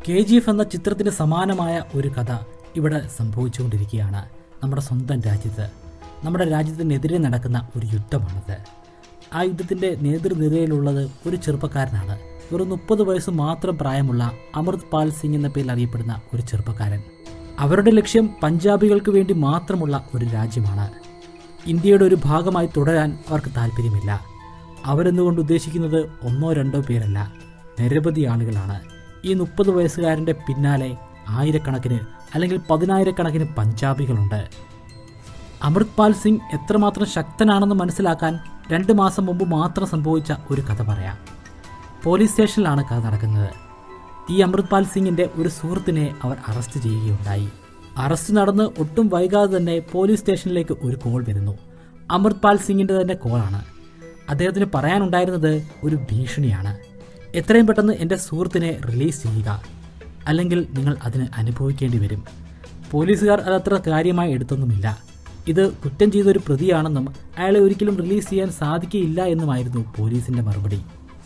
K G F എന്ന ചിത്രത്തിന് സമാനമായ ഒരു കഥ ഇവിടെ സംഭവിച്ചുകൊണ്ടിരിക്കുകയാണ് നമ്മുടെ സ്വന്തം രാജ്യത്ത് നമ്മുടെ രാജ്യത്തിനെതിരെ നടക്കുന്ന ഒരു യുദ്ധമാണിത് ആ യുദ്ധത്തിൻ്റെ നേതൃനിരയിലുള്ളത് ഒരു ചെറുപ്പക്കാരനാണ് വെറും മുപ്പത് വയസ്സ് മാത്രം പ്രായമുള്ള അമൃത് പാൽ സിംഗ് എന്ന പേരിൽ അറിയപ്പെടുന്ന ഒരു ചെറുപ്പക്കാരൻ അവരുടെ ലക്ഷ്യം പഞ്ചാബികൾക്ക് വേണ്ടി മാത്രമുള്ള ഒരു രാജ്യമാണ് ഇന്ത്യയുടെ ഒരു ഭാഗമായി തുടരാൻ അവർക്ക് താല്പര്യമില്ല അവരെന്നുകൊണ്ട് ഉദ്ദേശിക്കുന്നത് ഒന്നോ രണ്ടോ പേരല്ല നിരവധി ആളുകളാണ് ഈ മുപ്പത് വയസ്സുകാരൻ്റെ പിന്നാലെ ആയിരക്കണക്കിന് അല്ലെങ്കിൽ പതിനായിരക്കണക്കിന് പഞ്ചാബികളുണ്ട് അമൃത് പാൽ സിംഗ് എത്രമാത്രം ശക്തനാണെന്ന് മനസ്സിലാക്കാൻ രണ്ട് മാസം മുമ്പ് മാത്രം സംഭവിച്ച ഒരു കഥ പറയാം പോലീസ് സ്റ്റേഷനിലാണ് കഥ നടക്കുന്നത് ഈ അമൃത് പാൽ സിംഗിന്റെ ഒരു സുഹൃത്തിനെ അവർ അറസ്റ്റ് ചെയ്യുകയുണ്ടായി അറസ്റ്റ് നടന്ന് ഒട്ടും വൈകാതെ തന്നെ പോലീസ് സ്റ്റേഷനിലേക്ക് ഒരു കോൾ വരുന്നു അമൃത് പാൽ സിംഗിന്റെ തന്നെ കോളാണ് അദ്ദേഹത്തിന് പറയാനുണ്ടായിരുന്നത് ഒരു ഭീഷണിയാണ് എത്രയും പെട്ടെന്ന് എൻ്റെ സുഹൃത്തിനെ റിലീസ് ചെയ്യുക അല്ലെങ്കിൽ നിങ്ങൾ അതിന് അനുഭവിക്കേണ്ടി വരും പോലീസുകാർ അതത്ര കാര്യമായി എടുത്തൊന്നുമില്ല ഇത് കുറ്റം ചെയ്തൊരു പ്രതിയാണെന്നും അയാളെ ഒരിക്കലും റിലീസ് ചെയ്യാൻ സാധിക്കുകയില്ല എന്നുമായിരുന്നു പോലീസിന്റെ മറുപടി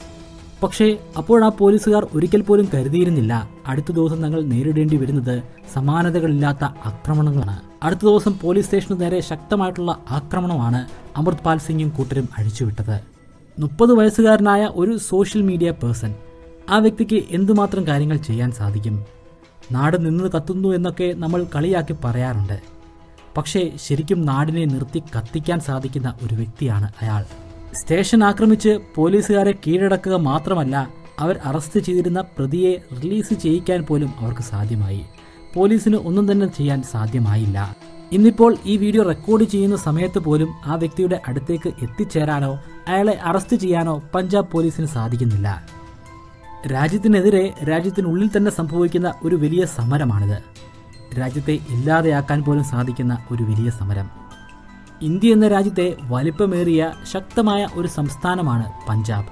പക്ഷേ അപ്പോൾ ആ പോലീസുകാർ ഒരിക്കൽ പോലും കരുതിയിരുന്നില്ല അടുത്ത ദിവസം തങ്ങൾ നേരിടേണ്ടി വരുന്നത് സമാനതകളില്ലാത്ത ആക്രമണങ്ങളാണ് അടുത്ത ദിവസം പോലീസ് സ്റ്റേഷന് നേരെ ശക്തമായിട്ടുള്ള ആക്രമണമാണ് അമൃത് പാൽ സിംഗും കൂട്ടരും അഴിച്ചുവിട്ടത് മുപ്പത് വയസ്സുകാരനായ ഒരു സോഷ്യൽ മീഡിയ പേഴ്സൺ ആ വ്യക്തിക്ക് എന്തുമാത്രം കാര്യങ്ങൾ ചെയ്യാൻ സാധിക്കും നാട് നിന്ന് കത്തുന്നു എന്നൊക്കെ നമ്മൾ കളിയാക്കി പറയാറുണ്ട് പക്ഷേ ശരിക്കും നാടിനെ നിർത്തി കത്തിക്കാൻ സാധിക്കുന്ന ഒരു വ്യക്തിയാണ് അയാൾ സ്റ്റേഷൻ ആക്രമിച്ച് പോലീസുകാരെ കീഴടക്കുക മാത്രമല്ല അവർ അറസ്റ്റ് ചെയ്തിരുന്ന പ്രതിയെ റിലീസ് ചെയ്യിക്കാൻ പോലും അവർക്ക് സാധ്യമായി പോലീസിന് ഒന്നും തന്നെ ചെയ്യാൻ സാധ്യമായില്ല ഇന്നിപ്പോൾ ഈ വീഡിയോ റെക്കോർഡ് ചെയ്യുന്ന സമയത്ത് പോലും ആ വ്യക്തിയുടെ അടുത്തേക്ക് എത്തിച്ചേരാനോ അയാളെ അറസ്റ്റ് ചെയ്യാനോ പഞ്ചാബ് പോലീസിന് സാധിക്കുന്നില്ല രാജ്യത്തിനെതിരെ രാജ്യത്തിനുള്ളിൽ തന്നെ സംഭവിക്കുന്ന ഒരു വലിയ സമരമാണിത് രാജ്യത്തെ ഇല്ലാതെയാക്കാൻ പോലും സാധിക്കുന്ന ഒരു വലിയ സമരം ഇന്ത്യ എന്ന രാജ്യത്തെ വലിപ്പമേറിയ ശക്തമായ ഒരു സംസ്ഥാനമാണ് പഞ്ചാബ്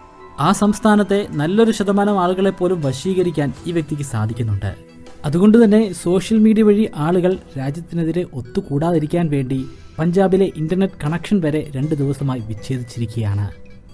ആ സംസ്ഥാനത്തെ നല്ലൊരു ശതമാനം ആളുകളെ പോലും വശീകരിക്കാൻ ഈ വ്യക്തിക്ക് സാധിക്കുന്നുണ്ട് അതുകൊണ്ട് തന്നെ സോഷ്യൽ മീഡിയ വഴി ആളുകൾ രാജ്യത്തിനെതിരെ ഒത്തുകൂടാതിരിക്കാൻ വേണ്ടി പഞ്ചാബിലെ ഇന്റർനെറ്റ് കണക്ഷൻ വരെ രണ്ട് ദിവസമായി വിച്ഛേദിച്ചിരിക്കുകയാണ്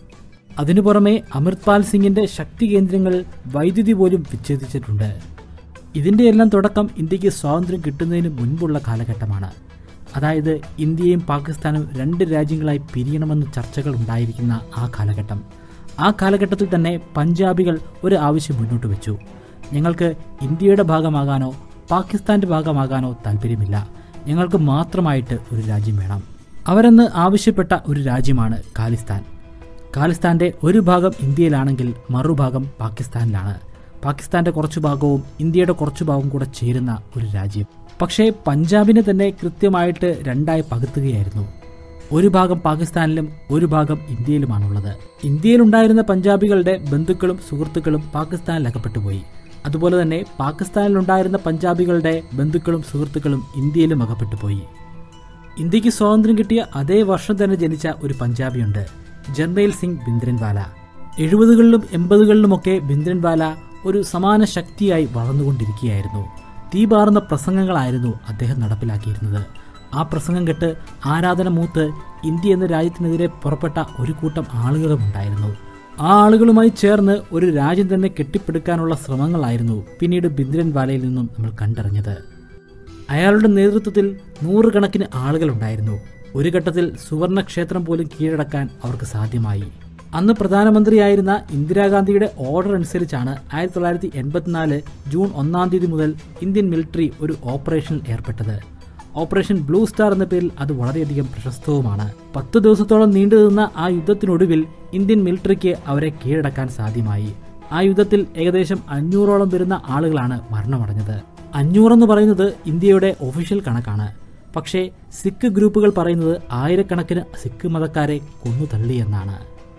അതിനു പുറമെ അമൃത്പാൽ സിംഗിന്റെ ശക്തി കേന്ദ്രങ്ങൾ വൈദ്യുതി പോലും വിച്ഛേദിച്ചിട്ടുണ്ട് ഇതിന്റെ എല്ലാം തുടക്കം ഇന്ത്യക്ക് സ്വാതന്ത്ര്യം കിട്ടുന്നതിന് മുൻപുള്ള കാലഘട്ടമാണ് അതായത് ഇന്ത്യയും പാകിസ്ഥാനും രണ്ട് രാജ്യങ്ങളായി പിരിയണമെന്ന് ചർച്ചകൾ ഉണ്ടായിരിക്കുന്ന ആ കാലഘട്ടം ആ കാലഘട്ടത്തിൽ തന്നെ പഞ്ചാബികൾ ഒരു ആവശ്യം മുന്നോട്ട് വെച്ചു ഞങ്ങൾക്ക് ഇന്ത്യയുടെ ഭാഗമാകാനോ പാകിസ്ഥാന്റെ ഭാഗമാകാനോ താല്പര്യമില്ല ഞങ്ങൾക്ക് മാത്രമായിട്ട് ഒരു രാജ്യം വേണം അവരെന്ന് ആവശ്യപ്പെട്ട ഒരു രാജ്യമാണ് ഖാലിസ്ഥാൻ ഖാലിസ്ഥാന്റെ ഒരു ഭാഗം ഇന്ത്യയിലാണെങ്കിൽ മറുഭാഗം പാകിസ്ഥാനിലാണ് പാകിസ്ഥാന്റെ കുറച്ചു ഭാഗവും ഇന്ത്യയുടെ കുറച്ചു ഭാഗവും കൂടെ ചേരുന്ന ഒരു രാജ്യം പക്ഷേ പഞ്ചാബിനെ തന്നെ കൃത്യമായിട്ട് രണ്ടായി പകുത്തുകയായിരുന്നു ഒരു ഭാഗം പാകിസ്ഥാനിലും ഒരു ഭാഗം ഇന്ത്യയിലുമാണുള്ളത് ഇന്ത്യയിലുണ്ടായിരുന്ന പഞ്ചാബികളുടെ ബന്ധുക്കളും സുഹൃത്തുക്കളും പാകിസ്ഥാനിൽ അകപ്പെട്ടുപോയി അതുപോലെ തന്നെ പാകിസ്ഥാനിലുണ്ടായിരുന്ന പഞ്ചാബികളുടെ ബന്ധുക്കളും സുഹൃത്തുക്കളും ഇന്ത്യയിലും അകപ്പെട്ടുപോയി ഇന്ത്യക്ക് സ്വാതന്ത്ര്യം കിട്ടിയ അതേ വർഷം തന്നെ ജനിച്ച ഒരു പഞ്ചാബിയുണ്ട് ജർമേൽ സിംഗ് ബിന്ദ്രൻവാല എഴുപതുകളിലും എൺപതുകളിലുമൊക്കെ ബിന്ദ്രൻവാല ഒരു സമാന ശക്തിയായി വളർന്നുകൊണ്ടിരിക്കുകയായിരുന്നു തീപാറുന്ന പ്രസംഗങ്ങളായിരുന്നു അദ്ദേഹം നടപ്പിലാക്കിയിരുന്നത് ആ പ്രസംഗം കേട്ട് ആരാധന മൂത്ത് ഇന്ത്യ എന്ന രാജ്യത്തിനെതിരെ പുറപ്പെട്ട ഒരു കൂട്ടം ആളുകളും ഉണ്ടായിരുന്നു ആ ആളുകളുമായി ചേർന്ന് ഒരു രാജ്യം തന്നെ കെട്ടിപ്പടുക്കാനുള്ള ശ്രമങ്ങളായിരുന്നു പിന്നീട് ബിന്ദ്രൻവാലയിൽ നിന്നും നമ്മൾ കണ്ടറിഞ്ഞത് അയാളുടെ നേതൃത്വത്തിൽ നൂറുകണക്കിന് ആളുകളുണ്ടായിരുന്നു ഒരു ഘട്ടത്തിൽ സുവർണക്ഷേത്രം പോലും കീഴടക്കാൻ അവർക്ക് സാധ്യമായി അന്ന് പ്രധാനമന്ത്രിയായിരുന്ന ഇന്ദിരാഗാന്ധിയുടെ ഓർഡർ അനുസരിച്ചാണ് ആയിരത്തി തൊള്ളായിരത്തി എൺപത്തിനാല് ജൂൺ ഒന്നാം തീയതി മുതൽ ഇന്ത്യൻ മിലിറ്ററി ഒരു ഓപ്പറേഷനിൽ ഏർപ്പെട്ടത് ഓപ്പറേഷൻ ബ്ലൂ സ്റ്റാർ എന്ന പേരിൽ അത് വളരെയധികം പ്രശസ്തവുമാണ് പത്ത് ദിവസത്തോളം നീണ്ടുനിന്ന ആ യുദ്ധത്തിനൊടുവിൽ ഇന്ത്യൻ മിലിറ്ററിക്ക് അവരെ കീഴടക്കാൻ സാധ്യമായി ആ യുദ്ധത്തിൽ ഏകദേശം അഞ്ഞൂറോളം വരുന്ന ആളുകളാണ് മരണമടഞ്ഞത് അഞ്ഞൂറെന്ന് പറയുന്നത് ഇന്ത്യയുടെ ഒഫീഷ്യൽ കണക്കാണ് പക്ഷേ സിഖ് ഗ്രൂപ്പുകൾ പറയുന്നത് ആയിരക്കണക്കിന് സിഖ് മതക്കാരെ കൊന്നു തള്ളിയെന്നാണ്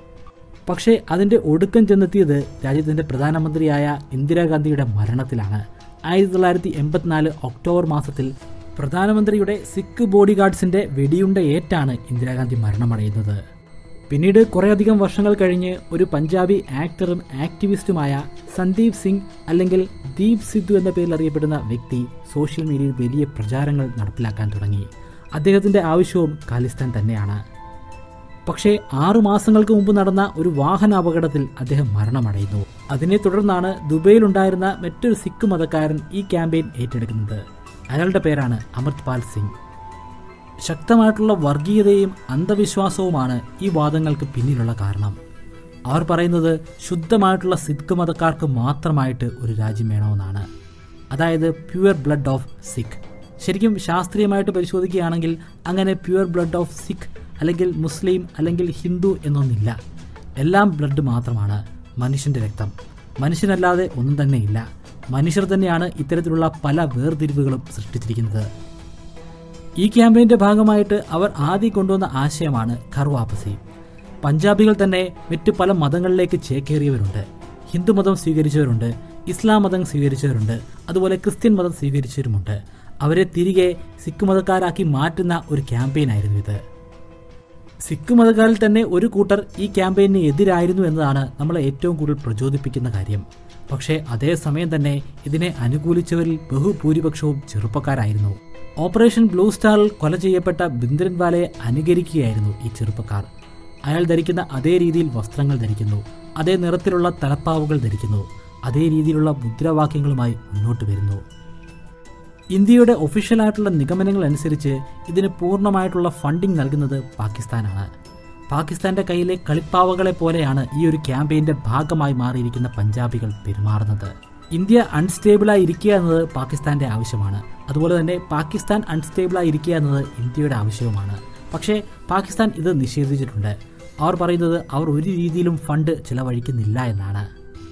പക്ഷേ അതിന്റെ ഒടുക്കം ചെന്നെത്തിയത് രാജ്യത്തിന്റെ പ്രധാനമന്ത്രിയായ ഇന്ദിരാഗാന്ധിയുടെ മരണത്തിലാണ് ആയിരത്തി തൊള്ളായിരത്തി എൺപത്തിനാല് ഒക്ടോബർ മാസത്തിൽ പ്രധാനമന്ത്രിയുടെ സിഖ് ബോഡി ഗാർഡ്സിന്റെ വെടിയുണ്ട ഏറ്റാണ് ഇന്ദിരാഗാന്ധി മരണമടയുന്നത് പിന്നീട് കുറേയധികം വർഷങ്ങൾ കഴിഞ്ഞ് ഒരു പഞ്ചാബി ആക്ടറും ആക്ടിവിസ്റ്റുമായ സന്ദീപ് സിംഗ് അല്ലെങ്കിൽ ദീപ് സിദ്ധു എന്ന പേരിൽ അറിയപ്പെടുന്ന വ്യക്തി സോഷ്യൽ മീഡിയയിൽ വലിയ പ്രചാരങ്ങൾ നടപ്പിലാക്കാൻ തുടങ്ങി അദ്ദേഹത്തിന്റെ ആവശ്യവും ഖാലിസ്ഥാൻ തന്നെയാണ് പക്ഷേ ആറു മാസങ്ങൾക്ക് മുമ്പ് നടന്ന ഒരു വാഹന അപകടത്തിൽ അദ്ദേഹം മരണമടയുന്നു അതിനെ തുടർന്നാണ് ദുബൈയിലുണ്ടായിരുന്ന മറ്റൊരു സിഖ് മതക്കാരൻ ഈ ക്യാമ്പയിൻ ഏറ്റെടുക്കുന്നത് അയാളുടെ പേരാണ് അമൃത്പാൽ സിംഗ് ശക്തമായിട്ടുള്ള വർഗീയതയും അന്ധവിശ്വാസവുമാണ് ഈ വാദങ്ങൾക്ക് പിന്നിലുള്ള കാരണം അവർ പറയുന്നത് ശുദ്ധമായിട്ടുള്ള സിഖ് മതക്കാർക്ക് മാത്രമായിട്ട് ഒരു രാജ്യം വേണമെന്നാണ് അതായത് പ്യുവർ ബ്ലഡ് ഓഫ് സിഖ് ശരിക്കും ശാസ്ത്രീയമായിട്ട് പരിശോധിക്കുകയാണെങ്കിൽ അങ്ങനെ പ്യുവർ ബ്ലഡ് ഓഫ് സിഖ് അല്ലെങ്കിൽ മുസ്ലിം അല്ലെങ്കിൽ ഹിന്ദു എന്നൊന്നില്ല എല്ലാം ബ്ലഡ് മാത്രമാണ് മനുഷ്യന്റെ രക്തം മനുഷ്യനല്ലാതെ ഒന്നും തന്നെ ഇല്ല മനുഷ്യർ തന്നെയാണ് ഇത്തരത്തിലുള്ള പല വേർതിരിവുകളും സൃഷ്ടിച്ചിരിക്കുന്നത് ഈ ക്യാമ്പയിന്റെ ഭാഗമായിട്ട് അവർ ആദ്യം കൊണ്ടുവന്ന ആശയമാണ് ഘർ വാപസി പഞ്ചാബികൾ തന്നെ മറ്റ് പല മതങ്ങളിലേക്ക് ചേക്കേറിയവരുണ്ട് ഹിന്ദുമതം സ്വീകരിച്ചവരുണ്ട് ഇസ്ലാം മതം സ്വീകരിച്ചവരുണ്ട് അതുപോലെ ക്രിസ്ത്യൻ മതം സ്വീകരിച്ചവരുമുണ്ട് അവരെ തിരികെ സിഖ് മതക്കാരാക്കി മാറ്റുന്ന ഒരു ക്യാമ്പയിനായിരുന്നു ഇത് സിഖ് മതക്കാരിൽ തന്നെ ഒരു കൂട്ടർ ഈ ക്യാമ്പയിന് എതിരായിരുന്നു എന്നതാണ് നമ്മളെ ഏറ്റവും കൂടുതൽ പ്രചോദിപ്പിക്കുന്ന കാര്യം പക്ഷേ അതേസമയം തന്നെ ഇതിനെ അനുകൂലിച്ചവരിൽ ബഹുഭൂരിപക്ഷവും ചെറുപ്പക്കാരായിരുന്നു ഓപ്പറേഷൻ ബ്ലൂ സ്റ്റാറിൽ കൊല ചെയ്യപ്പെട്ട ബിന്ദരൻവാലയെ അനുകരിക്കുകയായിരുന്നു ഈ ചെറുപ്പക്കാർ അയാൾ ധരിക്കുന്ന അതേ രീതിയിൽ വസ്ത്രങ്ങൾ ധരിക്കുന്നു അതേ നിറത്തിലുള്ള തലപ്പാവുകൾ ധരിക്കുന്നു അതേ രീതിയിലുള്ള മുദ്രാവാക്യങ്ങളുമായി മുന്നോട്ട് വരുന്നു ഇന്ത്യയുടെ ഒഫീഷ്യലായിട്ടുള്ള നിഗമനങ്ങൾ അനുസരിച്ച് ഇതിന് പൂർണ്ണമായിട്ടുള്ള ഫണ്ടിംഗ് നൽകുന്നത് പാകിസ്ഥാനാണ് പാകിസ്ഥാന്റെ കയ്യിലെ കളിപ്പാവകളെ പോലെയാണ് ഈ ഒരു ക്യാമ്പയിന്റെ ഭാഗമായി മാറിയിരിക്കുന്ന പഞ്ചാബികൾ പെരുമാറുന്നത് ഇന്ത്യ അൺസ്റ്റേബിളായി ഇരിക്കുക എന്നത് പാകിസ്ഥാന്റെ ആവശ്യമാണ് അതുപോലെ തന്നെ പാകിസ്ഥാൻ അൺസ്റ്റേബിളായി ഇരിക്കുക എന്നത് ഇന്ത്യയുടെ ആവശ്യവുമാണ് പക്ഷേ പാകിസ്ഥാൻ ഇത് നിഷേധിച്ചിട്ടുണ്ട് അവർ പറയുന്നത് അവർ ഒരു രീതിയിലും ഫണ്ട് ചിലവഴിക്കുന്നില്ല എന്നാണ്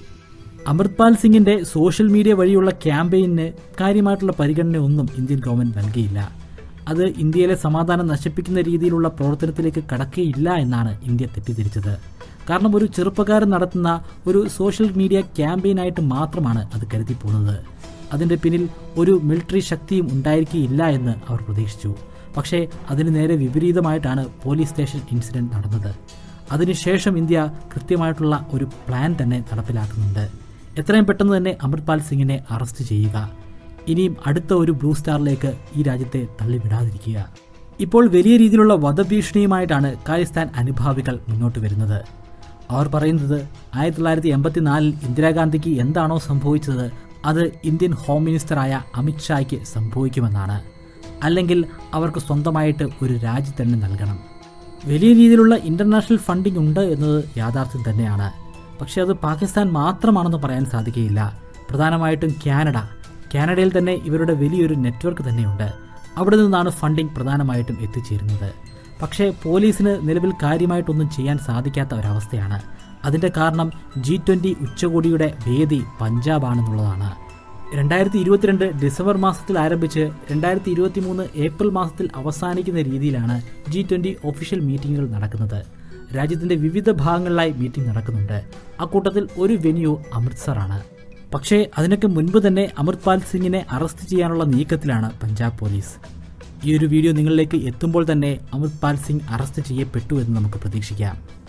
അമൃത്പാൽ സിംഗിന്റെ സോഷ്യൽ മീഡിയ വഴിയുള്ള ക്യാമ്പയിന് കാര്യമായിട്ടുള്ള പരിഗണനയൊന്നും ഇന്ത്യൻ ഗവൺമെന്റ് നൽകിയില്ല അത് ഇന്ത്യയിലെ സമാധാനം നശിപ്പിക്കുന്ന രീതിയിലുള്ള പ്രവർത്തനത്തിലേക്ക് കടക്കുകയില്ല എന്നാണ് ഇന്ത്യ തെറ്റിദ്ധരിച്ചത് കാരണം ഒരു ചെറുപ്പക്കാരൻ നടത്തുന്ന ഒരു സോഷ്യൽ മീഡിയ ക്യാമ്പയിനായിട്ട് മാത്രമാണ് അത് കരുതി പോകുന്നത് അതിന്റെ പിന്നിൽ ഒരു മിലിറ്ററി ശക്തിയും ഉണ്ടായിരിക്കില്ല എന്ന് അവർ പ്രതീക്ഷിച്ചു പക്ഷേ അതിന് നേരെ വിപരീതമായിട്ടാണ് പോലീസ് സ്റ്റേഷൻ ഇൻസിഡന്റ് നടന്നത് അതിനുശേഷം ഇന്ത്യ കൃത്യമായിട്ടുള്ള ഒരു പ്ലാൻ തന്നെ നടപ്പിലാക്കുന്നുണ്ട് എത്രയും പെട്ടെന്ന് തന്നെ അമൃത്പാൽ സിംഗിനെ അറസ്റ്റ് ചെയ്യുക ഇനിയും അടുത്ത ഒരു ബ്ലൂ സ്റ്റാറിലേക്ക് ഈ രാജ്യത്തെ തള്ളിവിടാതിരിക്കുക ഇപ്പോൾ വലിയ രീതിയിലുള്ള വധഭീഷണിയുമായിട്ടാണ് ഖാലിസ്ഥാൻ അനുഭാവികൾ മുന്നോട്ട് വരുന്നത് അവർ പറയുന്നത് ആയിരത്തി തൊള്ളായിരത്തി എൺപത്തിനാലിൽ ഇന്ദിരാഗാന്ധിക്ക് എന്താണോ സംഭവിച്ചത് അത് ഇന്ത്യൻ ഹോം മിനിസ്റ്ററായ അമിത്ഷായ്ക്ക് സംഭവിക്കുമെന്നാണ് അല്ലെങ്കിൽ അവർക്ക് സ്വന്തമായിട്ട് ഒരു രാജ്യം തന്നെ നൽകണം വലിയ രീതിയിലുള്ള ഇന്റർനാഷണൽ ഫണ്ടിംഗ് ഉണ്ട് എന്നത് യാഥാർത്ഥ്യം തന്നെയാണ് പക്ഷേ അത് പാകിസ്ഥാൻ മാത്രമാണെന്ന് പറയാൻ സാധിക്കുകയില്ല പ്രധാനമായിട്ടും കാനഡ കാനഡയിൽ തന്നെ ഇവരുടെ വലിയൊരു നെറ്റ്വർക്ക് തന്നെയുണ്ട് അവിടെ നിന്നാണ് ഫണ്ടിംഗ് പ്രധാനമായിട്ടും എത്തിച്ചേരുന്നത് പക്ഷേ പോലീസിന് നിലവിൽ കാര്യമായിട്ടൊന്നും ചെയ്യാൻ സാധിക്കാത്ത ഒരവസ്ഥയാണ് അതിന്റെ കാരണം ജി ട്വന്റി ഉച്ചകോടിയുടെ വേദി പഞ്ചാബാണെന്നുള്ളതാണ് രണ്ടായിരത്തി ഇരുപത്തിരണ്ട് ഡിസംബർ മാസത്തിൽ ആരംഭിച്ച് രണ്ടായിരത്തി ഇരുപത്തി മൂന്ന് ഏപ്രിൽ മാസത്തിൽ അവസാനിക്കുന്ന രീതിയിലാണ് ജി ട്വന്റി ഒഫീഷ്യൽ മീറ്റിംഗുകൾ നടക്കുന്നത് രാജ്യത്തിന്റെ വിവിധ ഭാഗങ്ങളിലായി മീറ്റിംഗ് നടക്കുന്നുണ്ട് അക്കൂട്ടത്തിൽ ഒരു വെന്യൂ അമൃത്സറാണ് പക്ഷേ അതിനൊക്കെ മുൻപ് തന്നെ അമൃത്പാൽ സിംഗിനെ അറസ്റ്റ് ചെയ്യാനുള്ള നീക്കത്തിലാണ് പഞ്ചാബ് പോലീസ് ഈ ഒരു വീഡിയോ നിങ്ങളിലേക്ക് എത്തുമ്പോൾ തന്നെ അമൃത്പാൽ സിംഗ് അറസ്റ്റ് ചെയ്യപ്പെട്ടു എന്ന് നമുക്ക് പ്രതീക്ഷിക്കാം